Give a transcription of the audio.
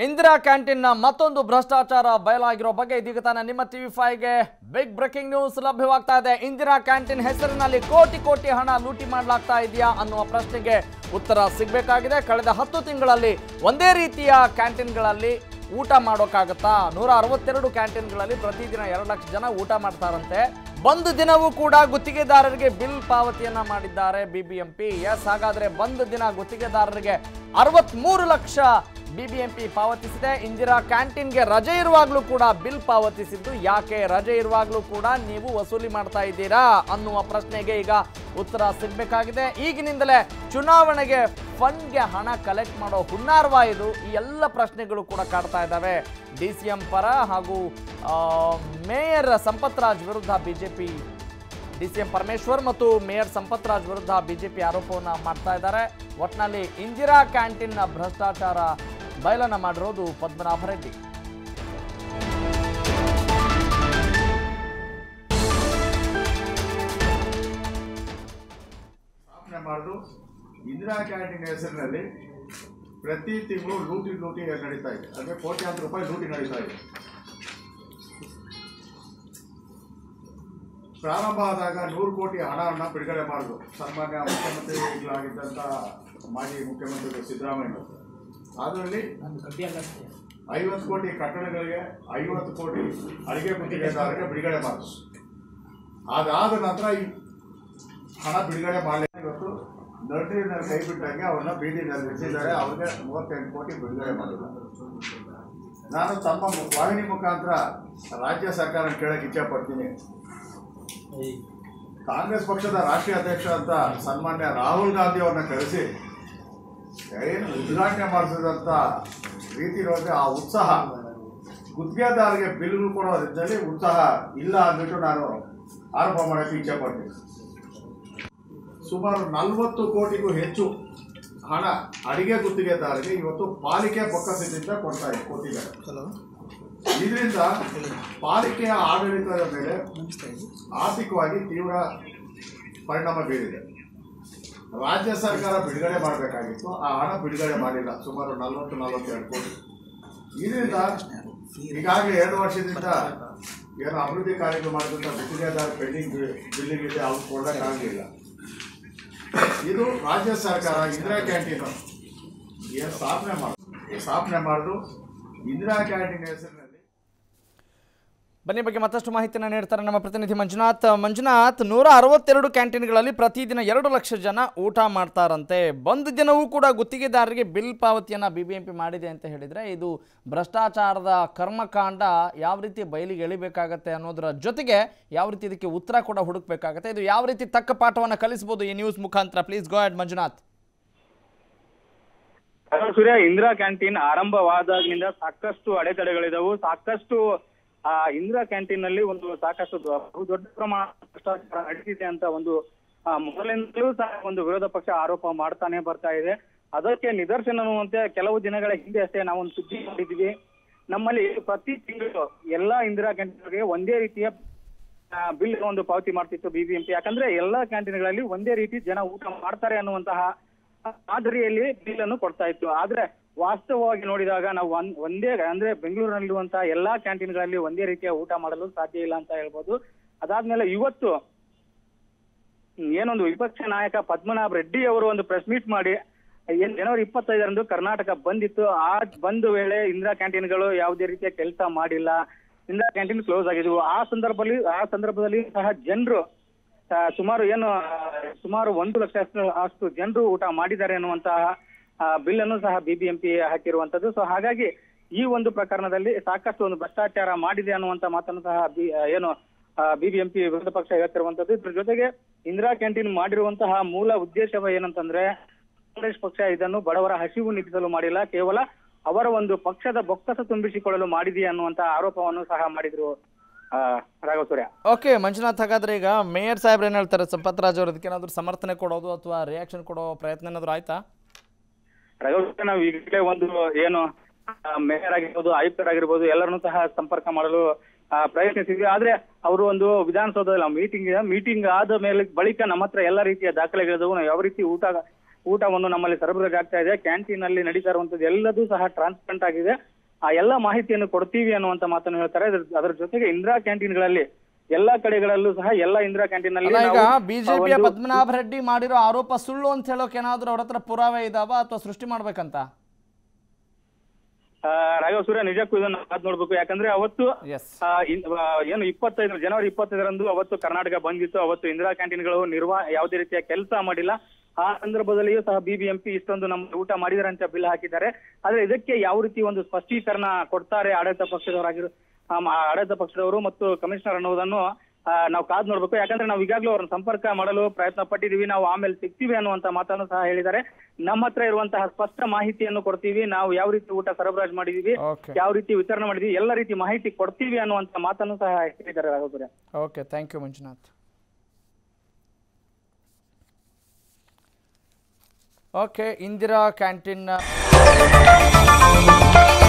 ಇಂದಿರಾ ಕ್ಯಾಂಟೀನ್ನ ಮತ್ತೊಂದು ಭ್ರಷ್ಟಾಚಾರ ಬಯಲಾಗಿರೋ ಬಗ್ಗೆ ಇದೀಗ ತಾನೇ ನಿಮ್ಮ ಟಿವಿ ಫೈವ್ಗೆ ಬಿಗ್ ಬ್ರೇಕಿಂಗ್ ನ್ಯೂಸ್ ಲಭ್ಯವಾಗ್ತಾ ಇದೆ ಇಂದಿರಾ ಕ್ಯಾಂಟೀನ್ ಹೆಸರಿನಲ್ಲಿ ಕೋಟಿ ಕೋಟಿ ಹಣ ಲೂಟಿ ಮಾಡಲಾಗ್ತಾ ಇದೆಯಾ ಅನ್ನುವ ಪ್ರಶ್ನೆಗೆ ಉತ್ತರ ಸಿಗಬೇಕಾಗಿದೆ ಕಳೆದ ಹತ್ತು ತಿಂಗಳಲ್ಲಿ ಒಂದೇ ರೀತಿಯ ಕ್ಯಾಂಟೀನ್ಗಳಲ್ಲಿ ಊಟ ಮಾಡೋಕ್ಕಾಗತ್ತಾ ನೂರ ಅರವತ್ತೆರಡು ಕ್ಯಾಂಟೀನ್ಗಳಲ್ಲಿ ಪ್ರತಿದಿನ ಎರಡು ಲಕ್ಷ ಜನ ಊಟ ಮಾಡ್ತಾರಂತೆ ಬಂದ್ ದಿನವೂ ಕೂಡ ಗುತ್ತಿಗೆದಾರರಿಗೆ ಬಿಲ್ ಪಾವತಿಯನ್ನ ಮಾಡಿದ್ದಾರೆ ಬಿಬಿಎಂಪಿ ಎಸ್ ಹಾಗಾದ್ರೆ ಬಂದ್ ದಿನ ಗುತ್ತಿಗೆದಾರರಿಗೆ ಅರವತ್ಮೂರು ಲಕ್ಷ ಬಿಬಿಎಂಪಿ ಪಾವತಿಸಿದೆ ಇಂದಿರಾ ಕ್ಯಾಂಟೀನ್ಗೆ ರಜೆ ಇರುವಾಗಲೂ ಕೂಡ ಬಿಲ್ ಪಾವತಿಸಿದ್ದು ಯಾಕೆ ರಜೆ ಇರುವಾಗಲೂ ಕೂಡ ನೀವು ವಸೂಲಿ ಮಾಡ್ತಾ ಇದ್ದೀರಾ ಅನ್ನುವ ಪ್ರಶ್ನೆಗೆ ಈಗ ಉತ್ತರ ಸಿಗಬೇಕಾಗಿದೆ ಈಗಿನಿಂದಲೇ ಚುನಾವಣೆಗೆ ಫಂಡ್ಗೆ ಹಣ ಕಲೆಕ್ಟ್ ಮಾಡೋ ಹುನ್ನಾರ್ವ ಇದು ಈ ಎಲ್ಲ ಪ್ರಶ್ನೆಗಳು ಕೂಡ ಕಾಡ್ತಾ ಇದ್ದಾವೆ ಡಿ ಸಿ ಎಂ ಪರ ಹಾಗೂ ಆ, ಮೇಯರ್ ಸಂಪತ್ ರಾಜ್ ವಿರುದ್ಧ BJP D C M Parameshwar ಮತ್ತು ಮೇಯರ್ ಸಂಪತ್ ರಾಜ್ ವಿರುದ್ಧ ಬಿಜೆಪಿ ಆರೋಪವನ್ನ ಮಾಡ್ತಾ ಇದ್ದಾರೆ ಒಟ್ನಲ್ಲಿ ಇಂದಿರಾ ಕ್ಯಾಂಟೀನ್ನ ಭ್ರಷ್ಟಾಚಾರ ಬಯಲನ್ನ ಮಾಡಿರೋದು ಪದ್ಮನಾಭ ರೆಡ್ಡಿ ಸ್ಥಾಪನೆ ಮಾಡೋದು ಇಂದಿರಾ ಕ್ಯಾಂಟೀನ್ ಹೆಸರಿನಲ್ಲಿ ಪ್ರತಿ ತಿಂಗಳು ಲೂಟಿ ಲೂಟಿ ನಡೀತಾ ಇದೆ ಅಂದರೆ ಕೋಟ್ಯಾಂತರ ರೂಪಾಯಿ ಲೂಟಿ ನಡೀತಾ ಇದೆ ಪ್ರಾರಂಭ ಆದಾಗ ನೂರು ಕೋಟಿ ಹಣವನ್ನು ಬಿಡುಗಡೆ ಮಾಡಿದ್ರು ಸನ್ಮಾನ್ಯ ಮುಖ್ಯಮಂತ್ರಿಗಳಾಗಿದ್ದಂಥ ಮಾಜಿ ಮುಖ್ಯಮಂತ್ರಿಗಳು ಸಿದ್ದರಾಮಯ್ಯ ಅದರಲ್ಲಿ ಐವತ್ತು ಕೋಟಿ ಕಟ್ಟಡಗಳಿಗೆ ಐವತ್ತು ಕೋಟಿ ಅಡಿಗೆ ಗುತ್ತಿಗೆದಾರರಿಗೆ ಬಿಡುಗಡೆ ಮಾಡಿದ್ರು ಅದಾದ ನಂತರ ಈ ಹಣ ಬಿಡುಗಡೆ ಮಾಡಲಿ ಇವತ್ತು ನರ್ಸರಿನಲ್ಲಿ ಕೈ ಬಿಟ್ಟಂಗೆ ಅವ್ರನ್ನ ಬೀದಿನಲ್ಲಿ ನಿಲ್ಲಿಸಿದ್ದಾರೆ ಅವ್ರಿಗೆ ಮೂವತ್ತೆಂಟು ಕೋಟಿ ಬಿಡುಗಡೆ ಮಾಡಿಲ್ಲ ನಾನು ತಮ್ಮ ಮು- ವಾಹಿನಿ ಮುಖಾಂತರ ರಾಜ್ಯ ಸರ್ಕಾರ ಕೇಳಕ್ಕೆ ಇಚ್ಛೆಪಡ್ತೀನಿ ಕಾಂಗ್ರೆಸ್ ಪಕ್ಷದ ರಾಷ್ಟ್ರೀಯ ಅಧ್ಯಕ್ಷ ಅಂತ ಸನ್ಮಾನ್ಯ ರಾಹುಲ್ ಗಾಂಧಿ ಅವ್ರನ್ನ ಕರೆಸಿ ಏನು ಉದ್ಘಾಟನೆ ಮಾಡಿಸಿದಂಥ ರೀತಿ ಇರೋದ್ರೆ ಆ ಉತ್ಸಾಹ ಗುತ್ತಿಗೆದಾರರಿಗೆ ಬಿಲ್ಗಳು ಕೊಡೋ ರೀತಿಯಲ್ಲಿ ಉತ್ಸಾಹ ಇಲ್ಲ ಅಂದ್ಬಿಟ್ಟು ನಾನು ಆರೋಪ ಮಾಡೋಕ್ಕೆ ಇಚ್ಛೆ ಪಡ್ತೀನಿ ಸುಮಾರು ನಲವತ್ತು ಕೋಟಿಗೂ ಹೆಚ್ಚು ಹಣ ಅಡಿಗೆ ಗುತ್ತಿಗೆದಾರರಿಗೆ ಇವತ್ತು ಪಾಲಿಕೆ ಬೊಕ್ಕಸದಿಂದ ಕೊಡ್ತಾ ಇದೆ ಕೊಟ್ಟಿದ್ದಾರೆ ಇದರಿಂದ ಪಾಲಿಕೆಯ ಆಡಳಿತದ ಮೇಲೆ ಆರ್ಥಿಕವಾಗಿ ತೀವ್ರ ಪರಿಣಾಮ ಬೀರಿದೆ ರಾಜ್ಯ ಸರ್ಕಾರ ಬಿಡುಗಡೆ ಮಾಡಬೇಕಾಗಿತ್ತು ಆ ಹಣ ಬಿಡುಗಡೆ ಮಾಡಿಲ್ಲ ಸುಮಾರು ನಲವತ್ತು ನಲವತ್ತೆರಡು ಕೋಟಿ ಇದರಿಂದ ಈಗಾಗಲೇ ಎರಡು ವರ್ಷದಿಂದ ಏನು ಅಭಿವೃದ್ಧಿ ಕಾರ್ಯಗಳು ಮಾಡಿದಂಥ ಗುತ್ತಿಗೆದಾರ ಪೆಂಡಿಂಗ್ ಬಿಲ್ಲಿಂಗ್ ಇದೆ ಅವ್ರು ಕೊಡೋಕ್ಕಾಗಲಿಲ್ಲ ಇದು ರಾಜ್ಯ ಸರ್ಕಾರ ಇಂದಿರಾ ಕ್ಯಾಂಟೀನು ಏನು ಸ್ಥಾಪನೆ ಮಾಡಿ ಸ್ಥಾಪನೆ ಮಾಡೋದು ಇಂದಿರಾ ಕ್ಯಾಂಟೀನ್ ಹೆಸರಿನಲ್ಲಿ ಬನ್ನಿ ಬಗ್ಗೆ ಮತ್ತಷ್ಟು ಮಾಹಿತಿಯನ್ನು ನೀಡ್ತಾರೆ ನಮ್ಮ ಪ್ರತಿನಿಧಿ ಮಂಜುನಾಥ್ ಮಂಜುನಾಥ್ ನೂರ ಅರವತ್ತೆರಡು ಕ್ಯಾಂಟೀನ್ಗಳಲ್ಲಿ ಪ್ರತಿದಿನ ಎರಡು ಲಕ್ಷ ಜನ ಊಟ ಮಾಡ್ತಾರಂತೆ ಬಂದ್ ದಿನವೂ ಕೂಡ ಗುತ್ತಿಗೆದಾರರಿಗೆ ಬಿಲ್ ಪಾವತಿಯನ್ನು ಬಿ ಬಿ ಎಂ ಪಿ ಮಾಡಿದೆ ಅಂತ ಹೇಳಿದರೆ ಇದು ಭ್ರಷ್ಟಾಚಾರದ ಕರ್ಮಕಾಂಡ ಯಾವ ರೀತಿ ಬಯಲಿಗೆ ಎಳಿಬೇಕಾಗತ್ತೆ ಅನ್ನೋದರ ಜೊತೆಗೆ ಯಾವ ರೀತಿ ಇದಕ್ಕೆ ಉತ್ತರ ಕೂಡ ಹುಡುಕ್ಬೇಕಾಗತ್ತೆ ಇದು ಯಾವ ರೀತಿ ತಕ್ಕ ಪಾಠವನ್ನು ಕಲಿಸ್ಬೋದು ಈ ನ್ಯೂಸ್ ಮುಖಾಂತರ please go ahead Manjunath hello Surya Indira canteen ಆರಂಭವಾದಾಗಿನಿಂದ ಸಾಕಷ್ಟು ಅಡೆತಡೆಗಳಿದವು ಸಾಕಷ್ಟು ಆ ಇಂದಿರಾ ಕ್ಯಾಂಟೀನ್ ನಲ್ಲಿ ಒಂದು ಸಾಕಷ್ಟು ದೊ- ಬಹು ದೊಡ್ಡ ಪ್ರಮಾಣ ಭ್ರಷ್ಟಾಚಾರ ನಡೆದಿದೆ ಅಂತ ಒಂದು ಆ, ಮೊದಲಿಂದಲೂ ಸಹ ಒಂದು ವಿರೋಧ ಪಕ್ಷ ಆರೋಪ ಮಾಡ್ತಾನೆ ಬರ್ತಾ ಇದೆ ಅದಕ್ಕೆ ನಿದರ್ಶನ ಅನ್ನುವಂತೆ ಕೆಲವು ದಿನಗಳ ಹಿಂದೆ ಅಷ್ಟೇ ನಾವು ಒಂದು ಸುದ್ದಿ ಮಾಡಿದ್ವಿ ನಮ್ಮಲ್ಲಿ ಪ್ರತಿ ತಿಂಗಳು ಎಲ್ಲಾ ಇಂದಿರಾ ಕ್ಯಾಂಟೀನ್ಗೆ ಒಂದೇ ರೀತಿಯ ಬಿಲ್ ಒಂದು ಪಾವತಿ ಮಾಡ್ತಿತ್ತು ಬಿಬಿಎಂಪಿ ಯಾಕಂದ್ರೆ ಎಲ್ಲಾ ಕ್ಯಾಂಟೀನ್ಗಳಲ್ಲಿ ಒಂದೇ ರೀತಿ ಜನ ಊಟ ಮಾಡ್ತಾರೆ ಅನ್ನುವಂತಹ ಮಾದರಿಯಲ್ಲಿ ಬಿಲ್ ಅನ್ನು ಕೊಡ್ತಾ ಇತ್ತು ಆದ್ರೆ ವಾಸ್ತವವಾಗಿ ನೋಡಿದಾಗ ನಾವು ಒಂದ್- ಒಂದೇ ಅಂದ್ರೆ ಬೆಂಗಳೂರಿನಲ್ಲಿರುವಂತಹ ಎಲ್ಲಾ ಕ್ಯಾಂಟೀನ್ಗಳಲ್ಲಿ ಒಂದೇ ರೀತಿಯ ಊಟ ಮಾಡಲು ಸಾಧ್ಯ ಇಲ್ಲ ಅಂತ ಹೇಳ್ಬೋದು ಅದಾದ್ಮೇಲೆ ಇವತ್ತು ಏನೊಂದು ವಿಪಕ್ಷ ನಾಯಕ ಪದ್ಮನಾಭ ರೆಡ್ಡಿ ಅವರು ಒಂದು ಪ್ರೆಸ್ ಮೀಟ್ ಮಾಡಿ ಏನ್ ಜನವರಿ ಇಪ್ಪತ್ತೈದರಂದು ಕರ್ನಾಟಕ ಬಂದಿತ್ತು ಆ ಬಂದ ವೇಳೆ ಇಂದಿರಾ ಕ್ಯಾಂಟೀನ್ಗಳು ಯಾವುದೇ ರೀತಿಯ ಕೆಲಸ ಮಾಡಿಲ್ಲ ಇಂದಿರಾ ಕ್ಯಾಂಟೀನ್ ಕ್ಲೋಸ್ ಆಗಿದ್ವು ಆ ಸಂದರ್ಭದಲ್ಲಿ ಆ ಸಂದರ್ಭದಲ್ಲಿ ಸಹ ಜನರು ಸುಮಾರು ಏನು ಆ, ಸುಮಾರು ಒಂದು ಲಕ್ಷ ಅಷ್ಟು ಅಷ್ಟು ಜನರು ಊಟ ಮಾಡಿದ್ದಾರೆ ಅನ್ನುವಂತಹ ಬಿಲ್ ಅನ್ನು ಸಹ ಬಿಬಿಎಂಪಿ ಹಾಕಿರುವಂತದ್ದು ಸೊ ಹಾಗಾಗಿ ಈ ಒಂದು ಪ್ರಕರಣದಲ್ಲಿ ಸಾಕಷ್ಟು ಒಂದು ಭ್ರಷ್ಟಾಚಾರ ಮಾಡಿದೆ ಅನ್ನುವಂತ ಮಾತನ್ನು ಸಹ ಬಿ- ಏನು ಬಿಬಿಎಂಪಿ ವಿರೋಧ ಪಕ್ಷ ಹೇಳ್ತಿರುವಂತದ್ದು ಇದ್ರ ಜೊತೆಗೆ ಇಂದಿರಾ ಕ್ಯಾಂಟೀನ್ ಮಾಡಿರುವಂತಹ ಮೂಲ ಉದ್ದೇಶವ ಏನಂತಂದ್ರೆ ಕಾಂಗ್ರೆಸ್ ಪಕ್ಷ ಇದನ್ನು ಬಡವರ ಹಸಿವು ನಿಟ್ಟಿಸಲು ಮಾಡಿಲ್ಲ ಕೇವಲ ಅವರ ಒಂದು ಪಕ್ಷದ ಬೊಕ್ಕಸ ತುಂಬಿಸಿಕೊಳ್ಳಲು ಮಾಡಿದೆ ಅನ್ನುವಂತ ಆರೋಪವನ್ನು ಸಹ ಮಾಡಿದ್ರು ಆ, ರಾಘವ ಸೂರ್ಯ ಓಕೆ ಮಂಜುನಾಥ್ ಹಾಗಾದ್ರೆ ಈಗ ಮೇಯರ್ ಸಾಹೇಬ್ರು ಏನು ಹೇಳ್ತಾರೆ ಸಂಪತ್ ರಾಜ್ ಅವ್ರು ಇದಕ್ಕೆ ಏನಾದರೂ ಸಮರ್ಥನೆ ಕೊಡೋದು ಅಥವಾ ರಿಯಾಕ್ಷನ್ ಕೊಡೋ ಪ್ರಯತ್ನ ಏನಾದರೂ ಆಯ್ತಾ ರಾಘವ ಸೂರ್ಯ ನಾವು ಈಗಲೇ ಒಂದು ಏನು ಮೇಯರ್ ಆಗಿರ್ಬೋದು ಆಯುಕ್ತರಾಗಿರ್ಬೋದು ಎಲ್ಲರನ್ನೂ ಸಹ ಸಂಪರ್ಕ ಮಾಡಲು ಆ, ಪ್ರಯತ್ನಿಸಿದ್ವಿ ಆದ್ರೆ ಅವರು ಒಂದು ವಿಧಾನಸೌಧದಲ್ಲಿ ಮೀಟಿಂಗ್ ಮೀಟಿಂಗ್ ಆದ ಮೇಲೆ ಬಳಿಕ ನಮ್ಮ ಹತ್ರ ಎಲ್ಲ ರೀತಿಯ ದಾಖಲೆಗಳಿದವು ನಾವು ಯಾವ ರೀತಿ ಊಟ ಊಟವನ್ನು ನಮ್ಮಲ್ಲಿ ಸರಬರಾಜು ಆಗ್ತಾ ಇದೆ ಕ್ಯಾಂಟೀನ್ ಅಲ್ಲಿ ನಡೀತಾ ಇರುವಂತದ್ದು ಎಲ್ಲದೂ ಸಹ ಟ್ರಾನ್ಸ್ಪರೆಂಟ್ ಆಗಿದೆ ಆ ಎಲ್ಲಾ ಮಾಹಿತಿಯನ್ನು ಕೊಡ್ತೀವಿ ಅನ್ನುವಂತ ಮಾತನ್ನು ಹೇಳ್ತಾರೆ ಅದ್ರ- ಅದರ ಜೊತೆಗೆ ಇಂದಿರಾ ಕ್ಯಾಂಟೀನ್ಗಳಲ್ಲಿ ಎಲ್ಲಾ ಕಡೆಗಳಲ್ಲೂ ಸಹ ಎಲ್ಲಾ ಇಂದಿರಾ ಕ್ಯಾಂಟೀನ್ ಅಲ್ಲಿ ಅಲ್ಲ ಈಗ ನಾವು, ಆ, ಬಿಜೆಪಿಯ ಒಂದು- ಪದ್ಮನಾಭ ರೆಡ್ಡಿ ಮಾಡಿರೋ ಆರೋಪ ಸುಳ್ಳು ಅಂತ ಹೇಳೋಕೆ ಏನಾದ್ರೂ ಅವ್ರ ಹತ್ರ ಪುರಾವೆ ಇದಾವ ಅಥವಾ ಸೃಷ್ಟಿ ಮಾಡ್ಬೇಕಂತ ಆ, ರಾಘವ ಸೂರ್ಯ ನಿಜಕ್ಕೂ ಇದನ್ನ ಕಾದ್ ನೋಡ್ಬೇಕು ಯಾಕಂದ್ರೆ ಅವತ್ತು ಎಸ್ ಆ, ಇನ್- ಆ, ಏನು ಇಪ್ಪತ್ತೈದು ಜನವರಿ ಇಪ್ಪತ್ತೈದರಂದು ಅವತ್ತು ಕರ್ನಾಟಕ ಬಂದಿತ್ತು ಅವತ್ತು ಇಂದಿರಾ ಕ್ಯಾಂಟೀನ್ಗಳು ನಿರ್ವಾ ಯಾವುದೇ ರೀತಿಯ ಕೆಲಸ ಮಾಡಿಲ್ಲ ಆ ಸಂದರ್ಭದಲ್ಲಿಯೂ ಸಹ ಬಿಬಿಎಂಪಿ ಇಷ್ಟೊಂದು ನಮ್ಮ ಊಟ ಮಾಡಿದಾರೆ ಅಂತ ಬಿಲ್ ಹಾಕಿದ್ದಾರೆ ಆದ್ರೆ ಇದಕ್ಕೆ ಯಾವ ರೀತಿ ಒಂದು ಸ್ಪಷ್ಟೀಕರಣ ಕೊಡ್ತಾರೆ ಆಡಳಿತ ಪಕ್ಷದವರಾಗಿರೋ ಆ, ಮ- ಆಡಳಿತ ಪಕ್ಷದವರು ಮತ್ತು ಕಮಿಷನರ್ ಅನ್ನೋದನ್ನು ಆ, ನಾವು ಕಾದ್ ನೋಡ್ಬೇಕು ಯಾಕಂದ್ರೆ ನಾವು ಈಗಾಗಲೂ ಅವ್ರನ್ನ ಸಂಪರ್ಕ ಮಾಡಲು ಪ್ರಯತ್ನ ಪಟ್ಟಿದೀವಿ ನಾವು ಆಮೇಲೆ ಸಿಗ್ತೀವಿ ಅನ್ನುವಂತ ಮಾತನ್ನು ಸಹ ಹೇಳಿದ್ದಾರೆ ನಮ್ಮ ಹತ್ರ ಇರುವಂತಹ ಸ್ಪಷ್ಟ ಮಾಹಿತಿಯನ್ನು ಕೊಡ್ತೀವಿ ನಾವು ಯಾವ ರೀತಿ ಊಟ ಸರಬರಾಜು ಮಾಡಿದೀವಿ ಓಕೆ ಯಾವ ರೀತಿ ವಿತರಣೆ ಮಾಡಿದ್ವಿ ಎಲ್ಲ ರೀತಿ ಮಾಹಿತಿ ಕೊಡ್ತೀವಿ ಅನ್ನುವಂತ ಮಾತನ್ನು ಸಹ ಹೇಳಿದ್ದಾರೆ Raghavapura okay thank you Manjunath okay Indira canteen